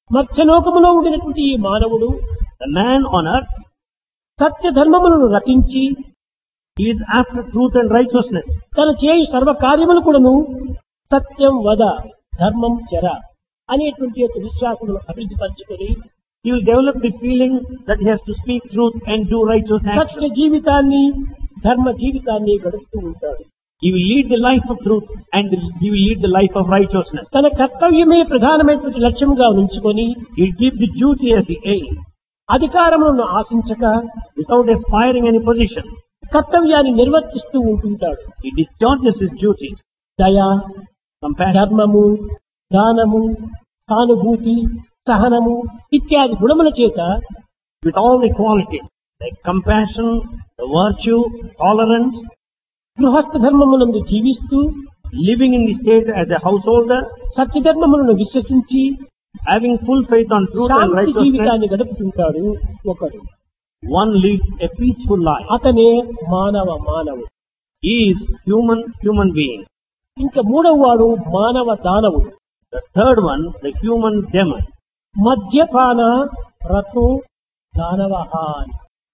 మత్స్యలోకములో ఉండినటువంటి ఈ మానవుడు The man on earth సత్య ధర్మములను రచించి he is after truth and righteousness. తన చేయు సర్వ కార్యములు కూడాను సత్యం వద ధర్మం చెర అనేటువంటి యొక్క విశ్వాసమును అభివృద్ధి పరచుకొని He will develop the feeling that he has to speak truth and do righteous Satya actions. జీవితాన్ని ధర్మ జీవితాన్ని గడుపుతూ ఉంటాడు He will lead the life of truth and he will lead the life of righteousness. తన కర్తవ్యమే ప్రధానమైనటువంటి లక్ష్యంగా ఉంచుకొని He will keep the duty as the aim అధికారములను ఆశించక without aspiring any position. కర్తవ్యాన్ని నిర్వర్తిస్తూ ఉంటుంటాడు He discharges his duties. దయ Compassion, ధర్మము దానము సానుభూతి సహనము ఇత్యాది గుణముల చేత with all the qualities like compassion, the virtue, tolerance, గృహస్థ ధర్మమునందు జీవిస్తూ living in the state as a householder, సత్యధర్మములను విశ్వసించి having full faith on truth and Shanti righteousness, జీవితాన్ని గడుపుతుంటాడు ఒకడు one leads a peaceful life. అతనే మానవ మానవుడు He is human, human being. ఇంకా మూడవ వాడు మానవ దానవుడు The third one, the human demon. మద్యపాన రథో దానవ అని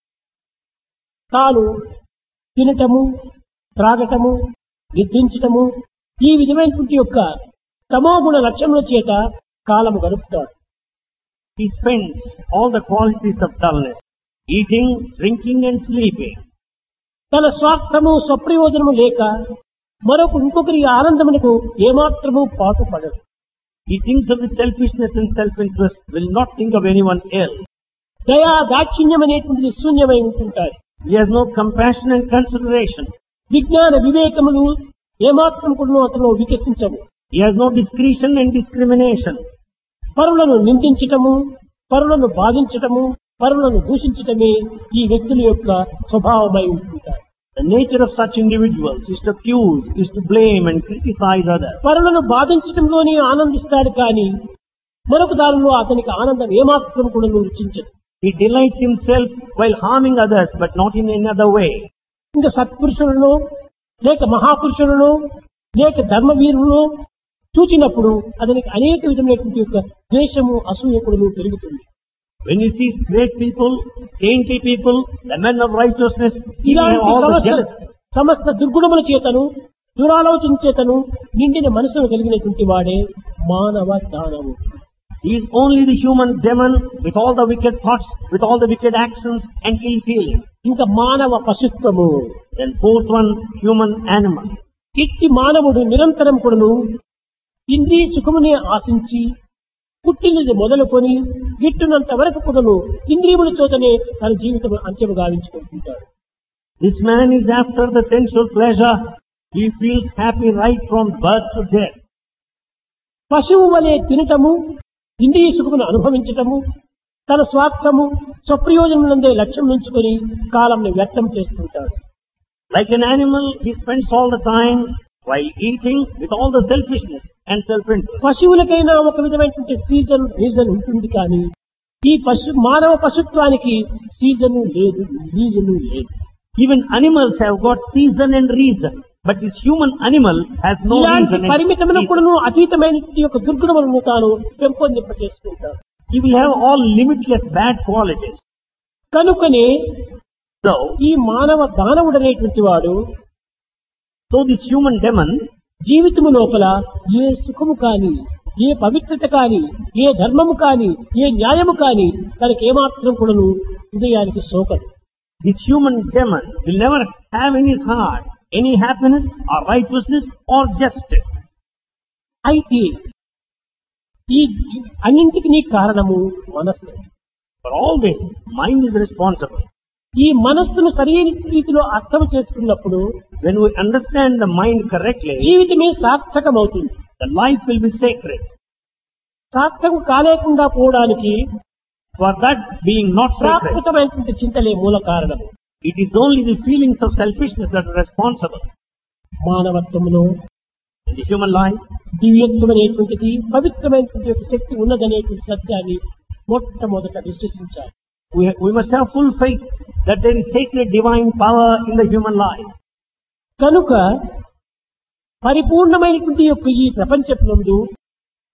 తాను తినటము త్రాగటము నిద్రించటము ఈ విధమైనటువంటి యొక్క తమోగుణ లక్ష్యముల చేత కాలము గడుపుతాడు He spends all the qualities of dullness, eating, drinking and sleeping. తన స్వార్థము స్వప్రయోజనము లేక మరొక ఇంకొకరి ఆనందమునకు ఏమాత్రము పాటుపడడు He thinks of his selfishness and self-interest, will not think of anyone else. దయా దాక్షిణ్యం అనేటువంటిది శూన్యమై ఉంటుంటాయి He has no compassion and consideration. విజ్ఞాన వివేకములు ఏమాత్రం కూడా అతను వికసించవు He has no discretion and discrimination. పరులను నిందించటము పరులను బాధించటము పరులను దూషించటమే ఈ వ్యక్తుల యొక్క స్వభావమై ఉంటుంటారు The nature of such individuals is to accuse, is to blame and criticize others. పరులను బాధించటంలోనే ఆనందిస్తాడు కానీ మరొక దానిలో అతనికి ఆనందం ఏమాత్రం కూడా రుచించదు He delights himself while harming others, but not in any other way. ఇంకా సత్పురుషులను లేక మహాపురుషులను లేక ధర్మవీరులను చూచినప్పుడు అతనికి అనేక విధమైనటువంటి యొక్క ద్వేషము అసూయకుడును పెరుగుతుంది When he sees great people, saintly people, the men of righteousness, he will have ఇలాంటి all the సమస్త jealousy. సమస్త దుర్గుణముల చేతను దురాలోచన చేతను నిండిన మనసును కలిగినటువంటి వాడే మానవ దానవు He is only the human demon with all the wicked thoughts, with all the wicked actions and ill feelings. ఇంకా మానవ పశుత్వము Then fourth one, human animal. ఇట్టి మానవుడు నిరంతరం కూడాను ఇంద్రియ సుఖమునే ఆశించి పుట్టినది మొదలుకొని గిట్టునంత వరకు కూడాను ఇంద్రియముల చోతనే తన జీవితం అంత్యము గావించుకుంటుంటాడు This man is after the sensual pleasure. He feels happy right from birth to death. పశువు వలె తినటము ఇంద్రియ సుఖమును అనుభవించటము తన స్వార్థము స్వప్రయోజనములందే లక్ష్యం ఉంచుకొని కాలంను వ్యర్థం చేస్తుంటాడు Like an animal, he spends all the time while eating with all the selfishness and self-interest. పశువులకైనా ఒక విధమైనటువంటి సీజన్ రీజన్ ఉంటుంది కానీ ఈ పశు మానవ పశుత్వానికి సీజను లేదు రీజను లేదు Even animals have got season and reason. But this human animal has no ఇలాంటి reason and పరిమితములకు reason. కూడాను అతీతమైనటువంటి యొక్క దుర్గుణములను తాను పెంపొందింప చేసుకుంటాడు He will have all limitless bad qualities. కనుకనే So, ఈ మానవ దానవుడు అనేటువంటి వాడు so this human demon జీవితము లోపల ఏ సుఖము కాని ఏ పవిత్రత కాని ఏ ధర్మము కాని ఏ న్యాయము కాని తనకి ఏమాత్రం కూడాను హృదయానికి సోకదు This human demon will never have in his heart any happiness or righteousness or justice. అయితే ఈ అన్నింటికి నీ కారణము మనస్సు For all this, mind is responsible. ఈ మనస్సును సరైన రీతిలో అర్థం చేసుకున్నప్పుడు When we understand the mind correctly, జీవితమే సార్థకమవుతుంది the life will be sacred. సార్థకం కాలేకుండా పోవడానికి For that being not sacred, ప్రాకృతమైనటువంటి చింతలే మూల కారణం it is only the feelings of selfishness that are responsible. మానవత్వములో In the human life, దివ్యత్వం అనేటువంటిది పవిత్రమైనటువంటి యొక్క శక్తి ఉన్నదనేటువంటి సత్యాన్ని మొట్టమొదట విశ్వసించాలి we, we must have full faith that there is sacred divine power in the human life. కనుక పరిపూర్ణమైనటువంటి యొక్క ఈ ప్రపంచం నందు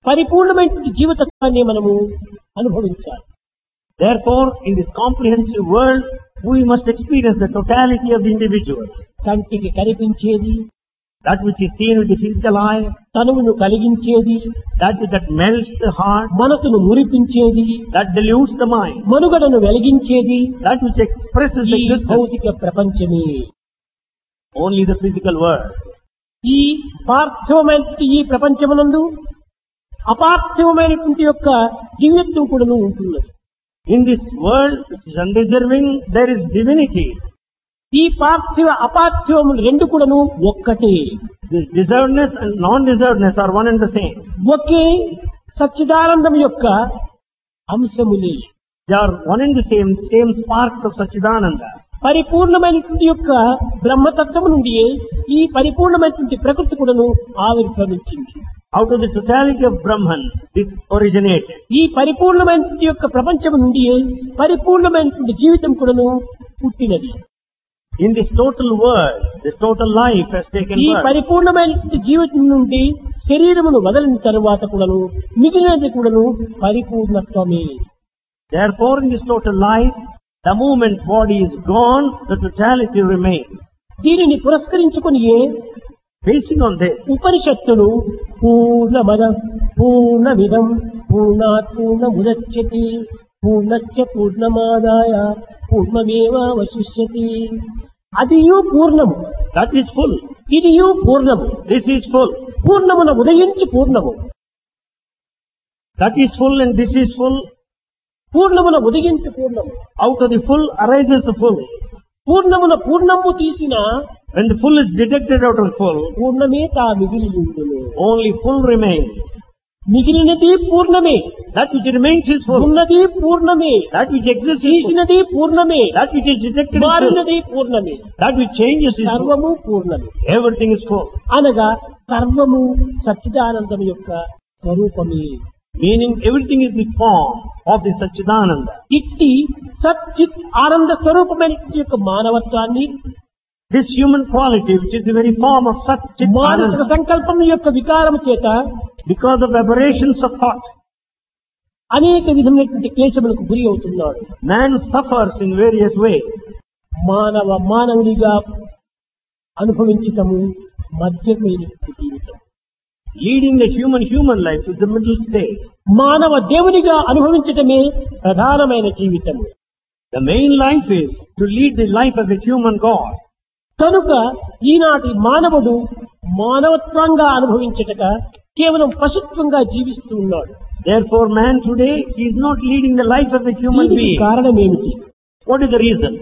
పరిపూర్ణమైన జీవితత్వాన్ని మనము అనుభవించాలి Therefore, in this comprehensive world, we must experience the totality of the individual. కంటికి కనిపించేది That which is seen with the physical eye, తనువును కలిగించేది that which that melts the heart, మనసును మురిపించేది that dilutes the mind, మనుగడను వెలిగించేది that which expresses ఈ existence, భౌతిక ప్రపంచమే only the physical world. ఈ పార్థివమైన ఈ ప్రపంచమునందు అపార్థివమైనటువంటి యొక్క దివ్యత్వం కూడాను ఉంటున్నది In this world, which is undeserving, there is divinity. ఈ పార్థివ అపార్థివములు రెండు కూడాను ఒక్కటే This deservedness and non-deservedness are one and the same. ఒకే సచ్చిదానందం యొక్క అంశములే They are one and the same, same sparks of Sachidananda. పరిపూర్ణమైనటువంటి యొక్క బ్రహ్మతత్వము నుండి ఈ పరిపూర్ణమైనటువంటి ప్రకృతి కూడాను ఆవిర్భవించింది Out of the totality of Brahman, this originated. ఈ పరిపూర్ణమైనటువంటి యొక్క ప్రపంచం నుండి పరిపూర్ణమైనటువంటి జీవితం కూడాను పుట్టినది In this total world, this total life has taken ఈ birth. పరిపూర్ణమైనటువంటి జీవితం నుండి శరీరమును వదలిన తరువాత కూడాను మిగిలినది కూడాను పరిపూర్ణత్వమే Therefore, in this total life, the moment body is gone, the totality remains. దీనిని పురస్కరించుకుని Basing on this, ఉపనిషత్తులు పూర్ణమద పూర్ణమిదం పూర్ణాత్ పూర్ణముదచ్యతి పూర్ణశ్చ పూర్ణమాదాయ పూర్ణమేవావశిష్యతి అదియు పూర్ణము that is full. ఇదియు పూర్ణము This is full. పూర్ణమున ఉదయించి పూర్ణము That is full and this is full. పూర్ణమున ఉదయించి పూర్ణము Out of the full arises the full. పూర్ణమున పూర్ణము తీసిన When the full is detected out of the full, పూర్ణమే తా మిగిలి ఉండును only full remains. మిగిలినది పూర్ణమే That which remains is full. ఉన్నది పూర్ణమే That which exists is full. తీసినది పూర్ణమే That which is detected is full. మారినది పూర్ణమే That which changes is full. సర్వము పూర్ణమే Everything is full. అనగా సర్వము సచ్చిదానందం యొక్క స్వరూపమే Meaning everything is the form of the Sachidananda. ఇట్టి సచ్చిత్ ఆనంద స్వరూపమైన యొక్క మానవత్వాన్ని This human quality, which is the very form of మానసిక Sachidananda, సంకల్పం యొక్క వికారం చేత because of aberrations of thought, అనేక విధమైనటువంటి క్లేశములకు గురి అవుతున్నాడు man suffers in various ways. మానవ మానవుడిగా అనుభవించటము మధ్యమైనటువంటి జీవితం Leading the human human life is the middle stage. మానవ దేవునిగా అనుభవించటమే ప్రధానమైన జీవితము The main life is to lead the life of a human God. కనుక ఈనాటి మానవుడు మానవత్వంగా అనుభవించటక కేవలం పశుత్వంగా జీవిస్తూ ఉన్నాడు Therefore, man today he is not leading the life of a human దీనికి being. కారణం ఏమిటి What is the reason?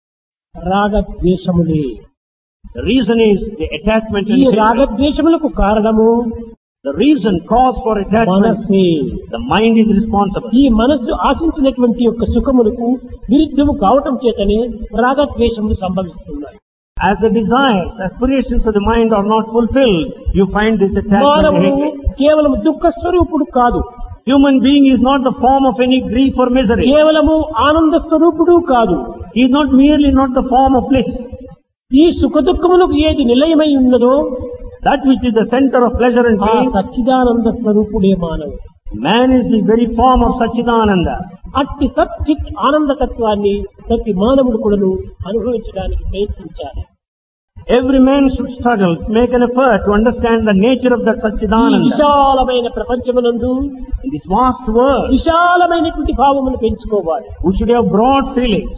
రాగద్వేషములే The reason is the attachment ఈ and hatred. రాగద్వేషములకు కారణము The reason, cause for attachment, మనస్సే the mind is responsible. ఈ మనస్సు ఆశించినటువంటి యొక్క సుఖములకు విరుద్ధము కావటం చేతనే రాగద్వేషములు సంభవిస్తున్నాయి As the desires, aspirations of the mind are not fulfilled, you find this attachment and మానవుడు hatred. కేవలం దుఃఖ స్వరూపుడు కాదు Human being is not the form of any grief or misery. కేవలము ఆనంద స్వరూపుడు కాదు He is not merely not the form of bliss. ఈ సుఖ దుఃఖములకు ఏది నిలయమై ఉన్నదో That which is the center of pleasure and ఆ pain, సచ్చిదానంద స్వరూపుడే మానవుడు man is the very form of Sachidananda. అట్టి సచ్చిత్ ఆనందతత్వాన్ని ప్రతి మానవుడు కూడాను అనుభవించడానికి ప్రయత్నించాలి Every man should struggle, make an effort to understand the nature of that ఈ Sachidananda. విశాలమైన ప్రపంచమునందు In this vast world, విశాలమైనటువంటి భావమును పెంచుకోవాలి we should have broad feelings.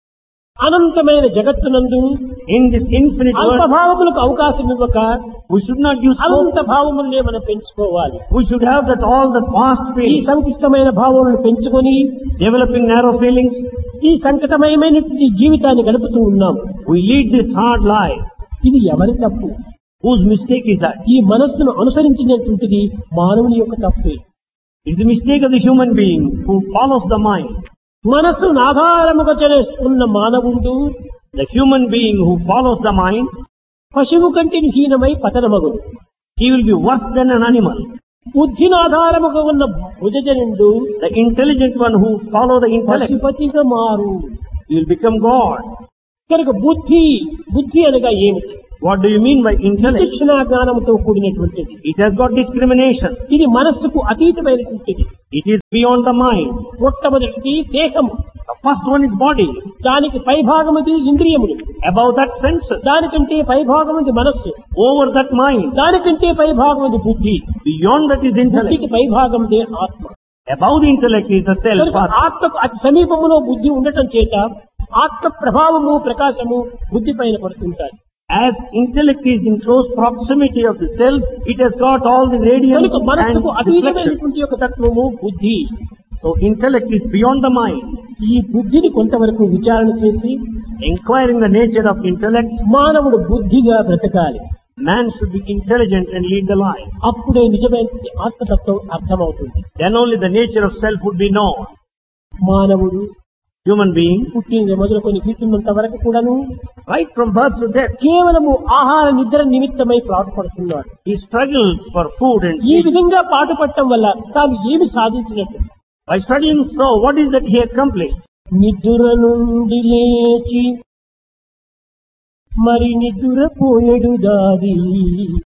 అనంతమైన జగత్తునందు In this infinite అల్ప world, భావములకు అవకాశం ఇవ్వక we should not use Anantha hope. భావములనే మనం పెంచుకోవాలి We should have that all the vast ఈ feelings, సంకుష్టమైన భావములను పెంచుకొని developing narrow feelings. ఈ సంకటమయమైనటువంటి జీవితాన్ని గడుపుతూ ఉన్నాం We lead this hard life. ఇది ఎవరి తప్పు Whose mistake is that? ఈ మనస్సును అనుసరించినటువంటిది మానవుని యొక్క తప్పే It's the mistake of the human being who follows the mind. మనస్సును ఆధారముగా చేసుకున్న మానవుడు The human being who follows the mind, పశువు కంటే హీనమై పతనమగుడు he will be worse than an animal. బుద్ధిని ఆధారముగా ఉన్న భుజజనుడు The intelligent one who follow the intellect, పశుపతిగా మారు he will become God. కనుక బుద్ధి బుద్ధి అనగా ఏమిటి What do you mean by intellect? విచక్షణ జ్ఞానంతో కూడినటువంటిది It has got discrimination. ఇది మనస్సుకు అతీతమైనటువంటిది It is beyond the mind. మొట్టమొదటిది దేహము The first one is body. దానికి పైభాగముది ఇంద్రియములు Above that senses. దానికంటే పైభాగముది మనస్సు Over that mind. దానికంటే పైభాగముది బుద్ధి Beyond that is intellect. బుద్ధికి పైభాగముదే ఆత్మ Above the intellect is the self. కనుక ఆత్మకు అతి సమీపములో బుద్ధి ఉండటం చేత ఆత్మ ప్రభావము ప్రకాశము బుద్ధి పైన పడుతుంటాయి As intellect is in close proximity of the self, it has got all the radiance కనుక and మనస్సుకు reflection. అతీతమైనటువంటి యొక్క తత్వము బుద్ధి So intellect is beyond the mind. ఈ బుద్ధిని కొంతవరకు విచారణ చేసి Inquiring the nature of intellect, మానవుడు బుద్ధిగా బ్రతకాలి man should be intelligent and lead the life. అప్పుడే నిజమైన ఆత్మతత్వం అర్థమవుతుంది Then only the nature of self would be known. మానవుడు Human being, పుట్టిన మొదలుకొని గిట్టున్నంత వరకు కూడాను right from birth to death, కేవలము ఆహార నిద్ర నిమిత్తమై పాటుపడుతున్నాడు he struggles for food and ఈ sleep. విధంగా పాటుపడటం వల్ల తాను ఏమి సాధించినట్టు By studying so, what is that he accomplished? నిద్ర నుండి లేచి మరి నిద్రపోయేడు దాది